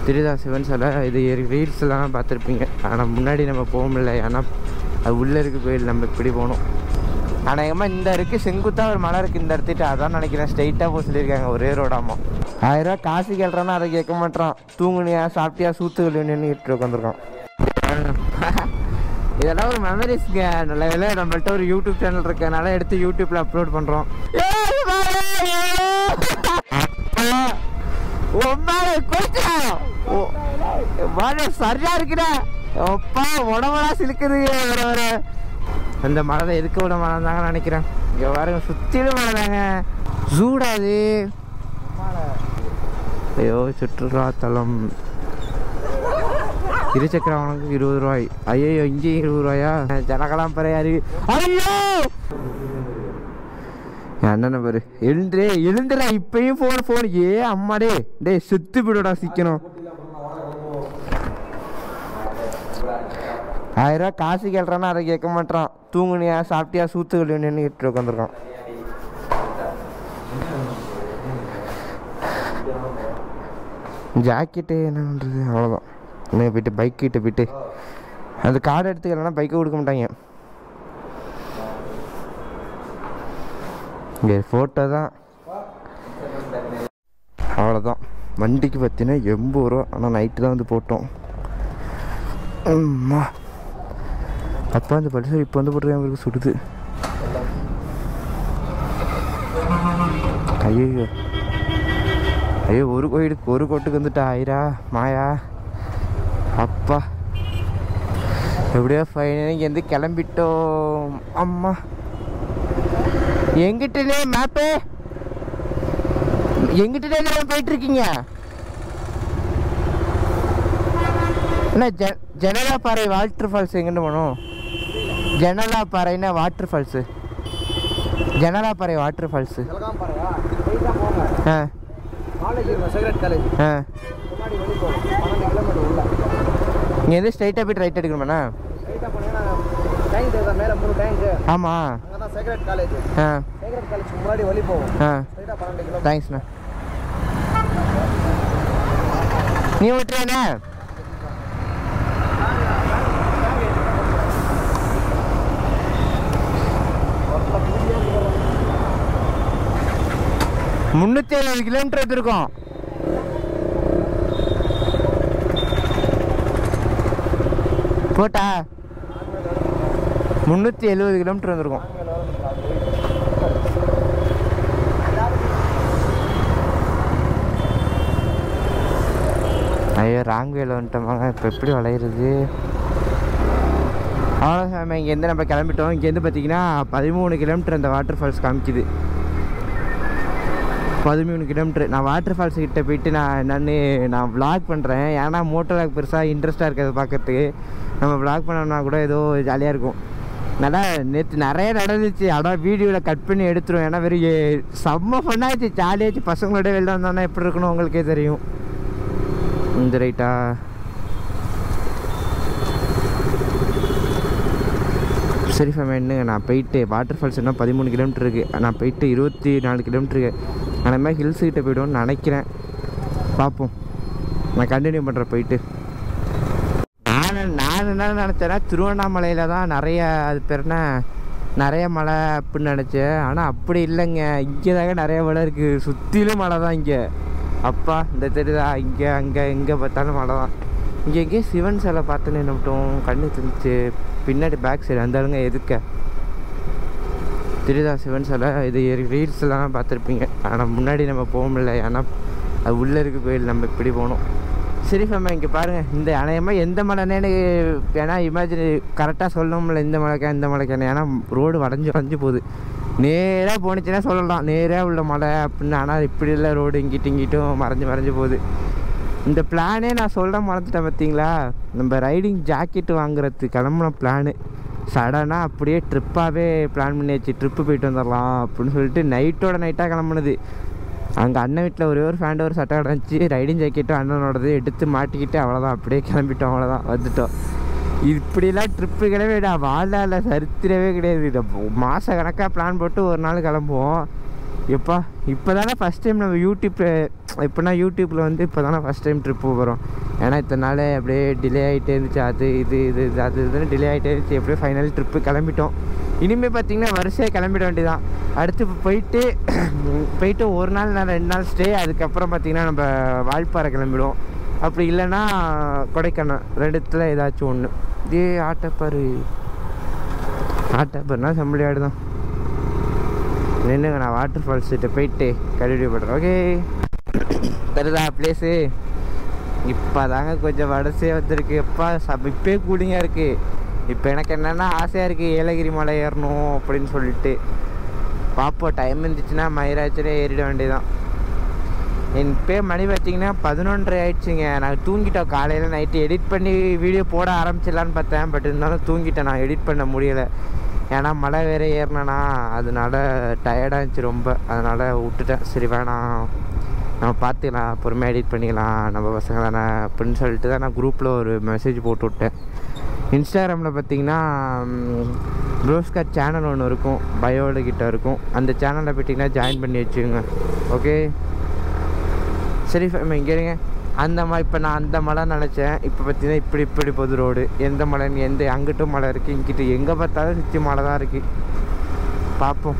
திருதா சிவன் சிலை இது ரீல்ஸ்லாம் பார்த்துருப்பீங்க ஆனால் முன்னாடி நம்ம போக முடியல ஏன்னா அது உள்ளே இருக்க கோயில் நம்ம இப்படி போகணும் அநேகமாக இந்த இருக்குது செங்குத்தாக ஒரு மலை இருக்குது இந்த இடத்துட்டு அதான் நினைக்கிறேன் ஸ்ட்ரைட்டாக போக சொல்லியிருக்காங்க ஒரே ரோடாமா ஆயிரம் ரூபா காசு கேள்றான்னா அதை கேட்க மாட்டான் தூங்குனியா சாப்பிட்டியா சூத்து கழுவினு கேட்டு உட்காந்துருக்கான் இதெல்லாம் ஒரு மெமரிஸ்ங்க நல்ல வேலை நம்மள்ட்ட ஒரு யூடியூப் சேனல் இருக்கனால எடுத்து யூடியூப்ல அப்லோட் பண்றோம் சரியா இருக்குடா அப்பா உடம்பெல்லாம் சிலுக்குது வர வர அந்த மழை தான் எதுக்கு விட மழை தாங்க நினைக்கிறேன் இங்க பாருங்க சுத்திலும் மழை தாங்க சூடாது ஐயோ சுற்றுலா தலம் இருசக்கர வாகனத்துக்கு இருபது ரூபாய் ஐயோ இங்கேயும் இருபது ரூபாயா ஜனகலாம் பறையா இருக்கு ஐயோ என் அண்ணனை பாரு எழுந்துரே எழுந்துடா இப்பயும் ஃபோன் ஃபோன் ஏ அம்மாடே டேய் செத்து போயிடுடா சிக்கணும் ஆயிரம் ரூபா காசு கேள்றான்னா அதை கேட்க மாட்டான் தூங்குனியா சாப்பிட்டியா சூத்து கழுவினு கேட்டு உட்காந்துருக்கான் ஜாக்கெட்டு என்ன பண்ணுறது அவ்வளோதான் இன்னும் போயிட்டு பைக் கிட்ட போயிட்டு அந்த கார்டு எடுத்துக்கலன்னா பைக்கை கொடுக்க மாட்டாங்க இங்கே ஃபோட்டோ தான் அவ்வளோதான் வண்டிக்கு பார்த்தீங்கன்னா எண்பது ரூபா ஆனால் நைட்டு தான் வந்து போட்டோம் அம்மா அப்போ அந்த பல்சர் இப்போ வந்து போட்டுருக்கேன் அவருக்கு சுடுது ஐயோ ஐயோ ஒரு கோயிலுக்கு ஒரு கோட்டுக்கு வந்துட்டா ஐரா மாயா அப்பா எப்படியோ ஃபைனல் இங்கேருந்து கிளம்பிட்டோம் அம்மா எங்கிட்டே மேப்பு எங்கிட்டே போயிட்டு இருக்கீங்க என்ன ஜ ஜனலா பாறை வாட்டர் ஃபால்ஸ் எங்கிட்டு போகணும் ஜனலா பாறைன்னா வாட்டர் ஃபால்ஸு ஜனலா பாறை வாட்டர் ஃபால்ஸு பாறையா ஸ்ட்ரைட்டாக போங்க ஆ காலேஜ் இருக்கும் சிகரெட் காலேஜ் ஆ முன்னாடி வெளியே போகும் பன்னெண்டு கிலோமீட்டர் உள்ள இங்கேருந்து ஸ்ட்ரைட்டாக போய்ட்டு ரைட் எடுக்கணுமாண்ணா ஸ்ட்ரைட்டாக போனீங்கன்னா டேங்க் தெரியுதா மேலே மூணு டேங்க்கு ஆமாம் அங்கே தான் சிகரெட் காலேஜ் ஆ சிகரெட் காலேஜ் முன்னாடி வழி போகும் ஆ ஸ்ட்ரைட்டாக பன்னெண்டு கிலோமீட்டர் தேங்க்ஸ்ண்ணா நீ விட்டுறேண்ணே முந்நூற்றி எழுபது கிலோமீட்டர் எடுத்திருக்கோம் போட்டா முந்நூற்றி எழுபது கிலோமீட்டர் வந்திருக்கோம் ஐயோ ராங் வேல வந்துட்டோமாங்க இப்போ எப்படி வளையிறது அவ்வளோ சாமி இங்கேருந்து நம்ம கிளம்பிட்டோம் இங்கேருந்து பார்த்தீங்கன்னா பதிமூணு கிலோமீட்டர் அந்த வாட்டர் ஃபால்ஸ் காமிக்குது பதிமூணு கிலோமீட்டர் நான் வாட்டர் ஃபால்ஸ் கிட்ட போயிட்டு நான் என்னன்னு நான் vlog பண்ணுறேன் ஏன்னா மோட்டோ vlog பெருசாக இன்ட்ரெஸ்ட்டாக இருக்கிறத பார்க்கறதுக்கு நம்ம vlog பண்ணோம்னா கூட ஏதோ ஜாலியாக இருக்கும் நல்லா நேற்று நிறைய நடந்துச்சு ஆனால் வீடியோவில் கட் பண்ணி எடுத்துருவோம் ஏன்னா வெறும் ஏ- செம்ம ஃபன்னாச்சு ஜாலியாச்சு பசங்களோட வெளில வந்தோன்னா எப்படி இருக்கணும் உங்களுக்கே தெரியும் இந்த ரைட்டா சரி ஃபேமன்னு நான் போயிட்டு வாட்டர் ஃபால்ஸ் என்ன பதிமூணு கிலோமீட்டர் இருக்குது நான் போயிட்டு இருபத்தி நாலு கிலோமீட்டருக்கு அந்த மாதிரி ஹில்ஸ் கிட்ட போய்டுவோம்னு நினைக்கிறேன் பார்ப்போம் நான் கண்டினியூ பண்ணுறேன் போயிட்டு நான் நான் என்ன நினச்சேன்னா திருவண்ணாமலையில் தான் நிறைய அது பேர் என்ன நிறைய மலை அப்படின்னு நினச்சேன் ஆனால் அப்படி இல்லைங்க இங்கே தாங்க நிறைய மலை இருக்குது சுற்றிலும் மலை தான் இங்கே அப்பா இந்த தெரியுதா இங்கே அங்கே எங்கே பார்த்தாலும் மலை தான் இங்கே எங்கேயும் சிவன் சிலை பார்த்தேன்னு என்ன விட்டோம் கண்ணு தெரிஞ்சு பின்னாடி பேக் சைடு அந்த ஆளுங்க எதுக்க திருதா சிவன் சிலை இது ரீல்ஸ்லாம் பார்த்துருப்பீங்க ஆனால் முன்னாடி நம்ம போக முடியல ஏன்னா அது உள்ளே இருக்க கோயில் நம்ம இப்படி போகணும் சரி ஃபேமா இங்கே பாருங்கள் இந்த அநேகமாக எந்த மலைன்னு எனக்கு ஏன்னா இமேஜின் கரெக்டாக சொல்லணும்ல இந்த மலைக்கா இந்த மலைக்கான ஏன்னா ரோடு வளைஞ்சு வளைஞ்சு போகுது நேராக போணுச்சுன்னா சொல்லலாம் நேராக உள்ள மலை அப்படின்னு ஆனால் இப்படி இல்லை ரோடு இங்கிட்டு இங்கிட்டும் மறைஞ்சு மறைஞ்சு போகுது இந்த பிளானே நான் சொல்ல மறந்துட்டேன் பார்த்தீங்களா நம்ம ரைடிங் ஜாக்கெட் வாங்குறது கிளம்புன பிளானு சடனாக அப்படியே ட்ரிப்பாகவே பிளான் பண்ணியாச்சு ட்ரிப்பு போயிட்டு வந்துடலாம் அப்படின்னு சொல்லிட்டு நைட்டோட நைட்டாக கிளம்புனது அங்கே அண்ணன் வீட்டில் ஒரே ஒரு ஃபேண்ட் ஒரு சட்டை கிடந்துச்சு ரைடிங் ஜாக்கெட்டும் அண்ணனோடது எடுத்து மாட்டிக்கிட்டு அவ்வளோதான் அப்படியே கிளம்பிட்டோம் அவ்வளோதான் வந்துட்டோம் இப்படிலாம் ட்ரிப்பு கிளம்பிடா வாழ்நாளில் சரித்திரவே கிடையாது இதை மாத கணக்காக பிளான் போட்டு ஒரு நாள் கிளம்புவோம் எப்பா இப்போ தானே ஃபஸ்ட் டைம் நம்ம யூடியூப்பில் இப்போனா யூடியூப்பில் வந்து இப்போ தானே ஃபஸ்ட் டைம் ட்ரிப்பு போகிறோம் ஏன்னா இத்தனை நாள் அப்படியே டிலே ஆகிட்டே இருந்துச்சு அது இது இது இது அது இதுன்னு டிலே ஆகிட்டே இருந்துச்சு எப்படியோ ஃபைனல் ட்ரிப்பு கிளம்பிட்டோம் இனிமேல் பார்த்தீங்கன்னா வரிசையாக கிளம்பிட வேண்டியதான் அடுத்து இப்போ போயிட்டு போயிட்டு ஒரு நாள் நான் ரெண்டு நாள் ஸ்டே அதுக்கப்புறம் பார்த்தீங்கன்னா நம்ம வால்பாறை கிளம்பிடுவோம் அப்படி இல்லைன்னா கொடைக்கானல் ரெண்டுத்துல ஏதாச்சும் ஒன்று இதே ஆட்டப்பாரு ஆட்டப்பாருனா செம்மொழியாடு தான் நின்றுங்க நான் வாட்டர் ஃபால்ஸ் கிட்ட போயிட்டு கழுவி படுறேன் ஓகே தருதா பிளேஸு இப்போ தாங்க கொஞ்சம் வடசே வந்திருக்கு எப்பா சப் இப்பே கூலிங்காக இருக்குது இப்போ எனக்கு என்னென்னா ஆசையாக இருக்குது ஏலகிரி மலை ஏறணும் அப்படின்னு சொல்லிட்டு பார்ப்போம் டைம் இருந்துச்சுன்னா மயிராச்சிலே ஏறிட வேண்டியதான் என் பேர் மணி பார்த்தீங்கன்னா பதினொன்றரை ஆயிடுச்சுங்க நான் தூங்கிட்டோம் காலையில் நைட்டு எடிட் பண்ணி வீடியோ போட ஆரம்பிச்சிடலான்னு பார்த்தேன் பட் இருந்தாலும் தூங்கிட்டேன் நான் எடிட் பண்ண முடியலை ஏன்னா மழை வேற ஏறினேனா அதனால டயர்டாக இருந்துச்சு ரொம்ப அதனால் விட்டுட்டேன் சரி வேணாம் நம்ம பார்த்துக்கலாம் பொறுமையாக எடிட் பண்ணிக்கலாம் நம்ம பசங்க தானே அப்படின்னு சொல்லிட்டு தான் நான் குரூப்பில் ஒரு மெசேஜ் போட்டு விட்டேன் இன்ஸ்டாகிராமில் பார்த்தீங்கன்னா ப்ரோஸ்கார் சேனல் ஒன்று இருக்கும் பயோட கிட்ட இருக்கும் அந்த சேனலில் போயிட்டிங்கன்னா ஜாயின் பண்ணி வச்சுக்கோங்க ஓகே சரி ஃபேம் இங்கே இருங்க அந்த மலை இப்போ நான் அந்த மலை நினச்சேன் இப்போ பார்த்தீங்கன்னா இப்படி இப்படி போகுது ரோடு எந்த மலைன்னு எந்த அங்கிட்டும் மலை இருக்குது இங்கிட்டு எங்கே பார்த்தாலும் சுற்றி மலை தான் இருக்குது பார்ப்போம்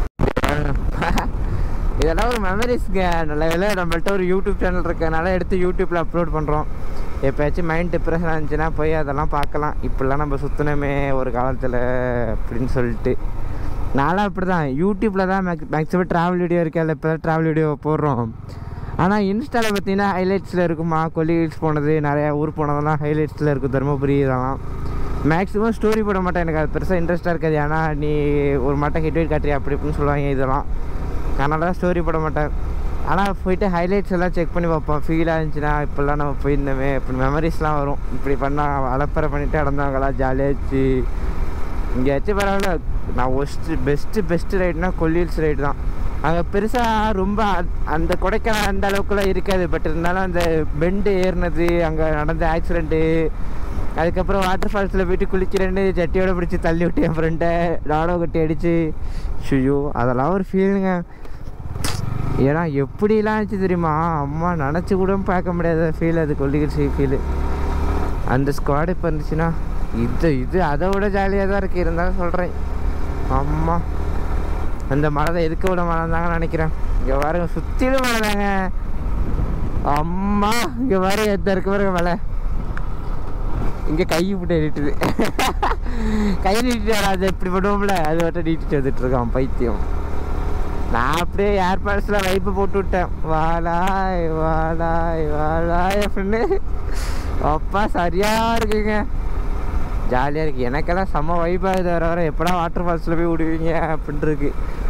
இதெல்லாம் ஒரு மெமரிஸ்ங்க நல்ல வேலை நம்மள்ட்ட ஒரு யூடியூப் சேனல் இருக்கனால எடுத்து யூடியூப்பில் அப்லோட் பண்ணுறோம் எப்போயாச்சும் மைண்ட் டிப்ரெஷன் இருந்துச்சுன்னா போய் அதெல்லாம் பார்க்கலாம் இப்படிலாம் நம்ம சுற்றினோமே ஒரு காலத்தில் அப்படின்னு சொல்லிட்டு நானும் அப்படி தான் யூடியூப்பில் தான் மேக் மேக்ஸிமம் ட்ராவல் வீடியோ இருக்கல இப்போ தான் ட்ராவல் வீடியோ போடுறோம் ஆனால் இன்ஸ்டாவில் பார்த்தீங்கன்னா ஹைலைட்ஸில் இருக்குமா கொல்லி ஹில்ஸ் போனது நிறையா ஊர் போனதெல்லாம் ஹைலைட்ஸில் இருக்கும் தருமபுரி இதெல்லாம் மேக்ஸிமம் ஸ்டோரி போட மாட்டேன் எனக்கு அது பெருசாக இன்ட்ரெஸ்ட்டாக இருக்காது ஏன்னா நீ ஒரு மாட்டம் ஹெட்வேட் காட்டுறியா அப்படி இப்படின்னு சொல்லுவாங்க இதெல்லாம் அதனால தான் ஸ்டோரி போட மாட்டேன் ஆனால் போயிட்டு ஹைலைட்ஸ் எல்லாம் செக் பண்ணி பார்ப்போம் ஃபீலாக இருந்துச்சுன்னா இப்படிலாம் நம்ம போயிருந்தோமே இப்படி மெமரிஸ்லாம் வரும் இப்படி பண்ணால் அலப்பறை பண்ணிட்டு நடந்தாங்களா ஜாலியாச்சு இங்கேயாச்சும் பரவாயில்ல நான் ஒஸ்ட்டு பெஸ்ட்டு பெஸ்ட்டு ரைட்னா கொல்லியல்ஸ் ரைடு தான் அங்கே பெருசாக ரொம்ப அ- அந்த கொடைக்கானல் அந்த அளவுக்குலாம் இருக்காது பட் இருந்தாலும் அந்த பெண்டு ஏறினது அங்கே நடந்த ஆக்சிடெண்ட்டு அதுக்கப்புறம் வாட்டர் ஃபால்ஸில் போயிட்டு குளிக்கிறேன்னு ஜட்டியோட பிடிச்சி தள்ளி விட்டு என் ஃப்ரெண்டை நாடகம் கட்டி அடிச்சு ஷுயோ அதெல்லாம் ஒரு ஃபீலுங்க ஏன்னா எப்படிலாம் இருந்துச்சு தெரியுமா அம்மா நினச்சி கூட பார்க்க முடியாத ஃபீல் அது கொல்லிகிரி ஃபீலு அந்த ஸ்குவாட் இப்போ இருந்துச்சுன்னா இது இது அதை விட ஜாலியாக தான் இருக்குது இருந்தாலும் சொல்கிறேன் அம்மா அந்த மழை தான் எதுக்கு விட மழை தாங்க நினைக்கிறேன் இங்கே பாருங்க சுற்றிலும் மழை தாங்க அம்மா இங்கே பாருங்க எத்த இருக்கு பாருங்க மழை இங்கே கை விட்டு நீட்டுது கை நீட்டிட்டு அது எப்படி பண்ணுவோம்ல அது மட்டும் நீட்டிட்டு வந்துட்டு இருக்கான் பைத்தியம் நான் அப்படியே ஏர்பாட்ஸில் வைப்பு போட்டு விட்டேன் வாலாய் வாலாய் வாலாய் அப்படின்னு அப்பா சரியா இருக்குங்க ஜாலியாக இருக்கு எனக்கெல்லாம் செம்ம வைப்பாகுது வர வர எப்படா வாட்டர் ஃபால்ஸில் போய் விடுவீங்க அப்படின்ட்டு இருக்கு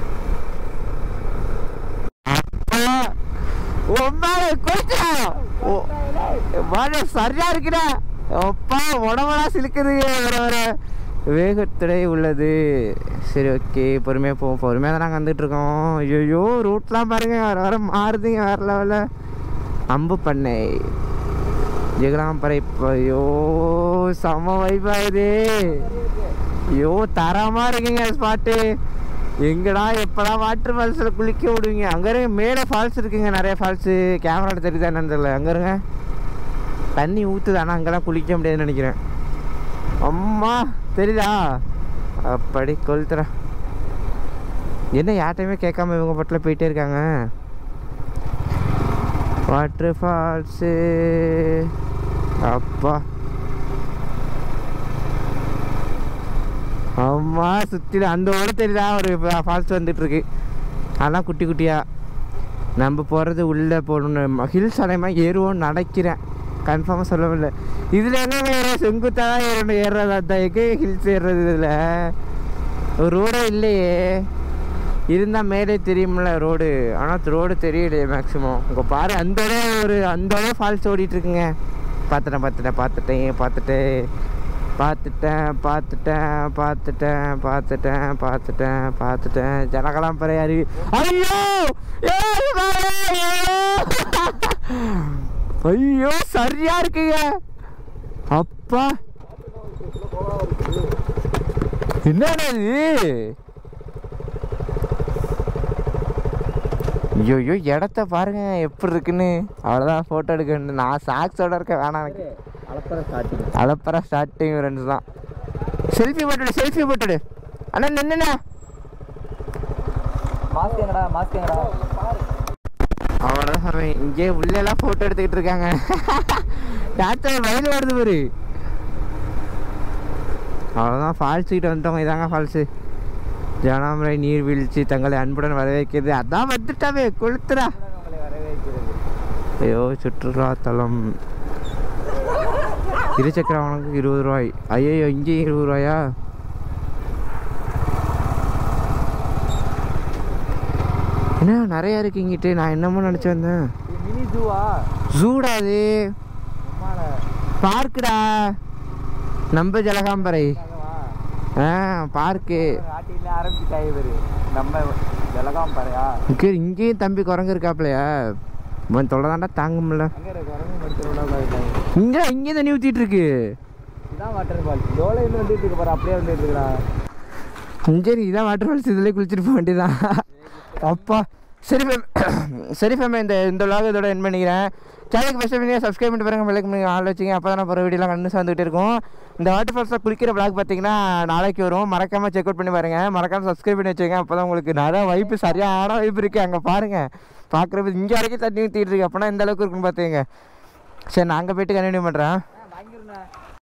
அப்பா உம்மால குளிச்சா மழை சரியா இருக்குடா அப்பா உடம்பெல்லாம் சிலுக்குது வர வர வேகத்துடை உள்ளது சரி ஓகே பொறுமையாக போவோம் பொறுமையாக தான் நாங்கள் வந்துட்டு இருக்கோம் ஐயோ ரூட்லாம் பாருங்க வர வர மாறுதுங்க வேற லெவலில் அம்பு பண்ணை ஜெகலாம்பரை இப்போ ஐயோ செம்ம வைப்பாகுது ஐயோ தரமாக இருக்குங்க ஸ்பாட்டு எங்கடா எப்படா வாட்டர் ஃபால்ஸில் குளிக்க விடுவீங்க அங்கே இருங்க மேலே ஃபால்ஸ் இருக்குங்க நிறைய ஃபால்ஸு கேமரா தெரியுதா என்னன்னு தெரியல அங்கே இருங்க தண்ணி ஊற்றுது ஆனால் அங்கெல்லாம் குளிக்க முடியாதுன்னு நினைக்கிறேன் அம்மா தெரியுதா அப்படி கொளுத்துறா என்ன யார்ட்டையுமே கேட்காம இவங்க பட்டில் போயிட்டே இருக்காங்க வாட்டர் ஃபால்ஸு அப்பா அம்மா சுற்றி அந்த ஓட தெரியுதா ஒரு ஃபால்ஸ் வந்துட்டு இருக்கு அதெல்லாம் குட்டி குட்டியா நம்ம போகிறது உள்ளே போகணுன்னு ஹில்ஸ் அடையமாக ஏறுவோம்னு நினைக்கிறேன் கன்ஃபார்மாக சொல்ல முடியல இதில் என்ன ஏற செங்குத்தாக தான் ஏறணும் ஏறுறது அதான் எங்கே ஹில்ஸ் ஏறுறது இதில் ஒரு ரோடே இல்லையே இருந்தால் மேலே தெரியும்ல ரோடு ஆனால் ரோடு தெரியலையே மேக்ஸிமம் உங்கள் பாரு அந்த இடம் ஒரு அந்த இடம் ஃபால்ஸ் ஓடிட்டு இருக்குங்க பார்த்துட்டேன் பார்த்துட்டேன் பார்த்துட்டேன் பார்த்துட்டேன் பார்த்துட்டேன் பார்த்துட்டேன் பார்த்துட்டேன் பார்த்துட்டேன் பார்த்துட்டேன் பார்த்துட்டேன் ஜனகலாம் பறை அருவி ஐயோ ஏய் பாரு, ஐயோ! ஐயோ சரியா இருக்குங்க அப்பா என்னடா இது ஐயோ ஐயோ இடத்த பாருங்க எப்படி இருக்குன்னு அவ்வளோதான் ஃபோட்டோ எடுக்க வேண்டியது நான் சாக்ஸோட இருக்க வேணாம் எனக்கு அலப்பற ஸ்டார்டிங் அலப்பற ஸ்டார்டிங் ஃப்ரெண்ட்ஸ் தான் செல்ஃபி போட்டுடு செல்ஃபி போட்டுடு அண்ணா நின்னுண்ணா மாஸ்க் எங்கடா மாஸ்க் எங்கடா அவ்வளோதான் அவன் இங்கே உள்ளெல்லாம் ஃபோட்டோ எடுத்துக்கிட்டு இருக்காங்க டாக்டர் வயல் வருது பாரு அவ்வளோதான் ஃபால்ஸ் கிட்ட வந்துட்டோம் இதாங்க ஃபால்ஸு ஜனாமரை நீர்வீழ்ச்சி தங்களை அன்புடன் வரவேற்கிறது அதான் வந்துட்டாவே கொளுத்துறா உங்களை வரவேற்கிறது ஐயோ சுற்றுலா தலம் இருசக்கர வாகனத்துக்கு இருபது ரூபாய் ஐயோ இங்கேயும் இருபது ரூபாயா என்ன நிறையா இருக்கு இங்கிட்டு நான் என்னமோ நினச்சி வந்தேன் மினி ஜூவா ஜூடா அது சும்மால பார்க்குடா நம்ம ஜலகாம்பரை ஆ பார்க்கு ஆட்டில ஆரம்பிச்சுட்டாய் இவரு நம்ம ஜலகாம் பாறையா இங்கே இங்கேயும் தம்பி குரங்கு இருக்காப்லையா உன் தொலை தாண்டா தாங்க முடியல அங்கே குரங்கு மடிச்சு பாருங்க இங்கே இங்கே தண்ணி ஊற்றிட்டு இருக்கு இதான் வாட்டர் ஃபால்ஸ் டோல இருந்து வந்துட்டு இருக்கு பாரு அப்படியே வந்துட்டு இருக்குடா சரி இதான் வாட்டர் ஃபால்ஸ் இதில் குளிச்சுட்டு போக வேண்டியதான் அப்பா சரி ஃபேம் சரி ஃபேம் இந்த இந்த vlog இதோட என் பண்ணிக்கிறேன் சேனலுக்கு ஃபஸ்ட் பண்ணி சப்ஸ்கிரைப் பண்ணிட்டு பாருங்க பெல்லைக்கு பண்ணி ஆள் வச்சிங்க அப்போ தான் போகிற வீடியோலாம் கண்டு வந்துகிட்டே இருக்கும் இந்த வாட்டர் ஃபால்ஸில் குளிக்கிற vlog பார்த்தீங்கன்னா நாளைக்கு வரும் மறக்காமல் செக் அவுட் பண்ணி பாருங்க மறக்காமல் சப்ஸ்கிரைப் பண்ணி வச்சுங்க அப்போ தான் உங்களுக்கு நிறைய வைப்பு சரியான வைப்பு இருக்குது அங்கே பாருங்கள் பார்க்குறது இங்கே வரைக்கும் தண்ணி ஊற்றிட்டு இருக்கு அப்போனா இந்த அளவுக்கு இருக்குன்னு பார்த்துங்க சரி நான் அங்கே போயிட்டு கண்டினியூ பண்ணுறேன் வாங்கிருந்தேன்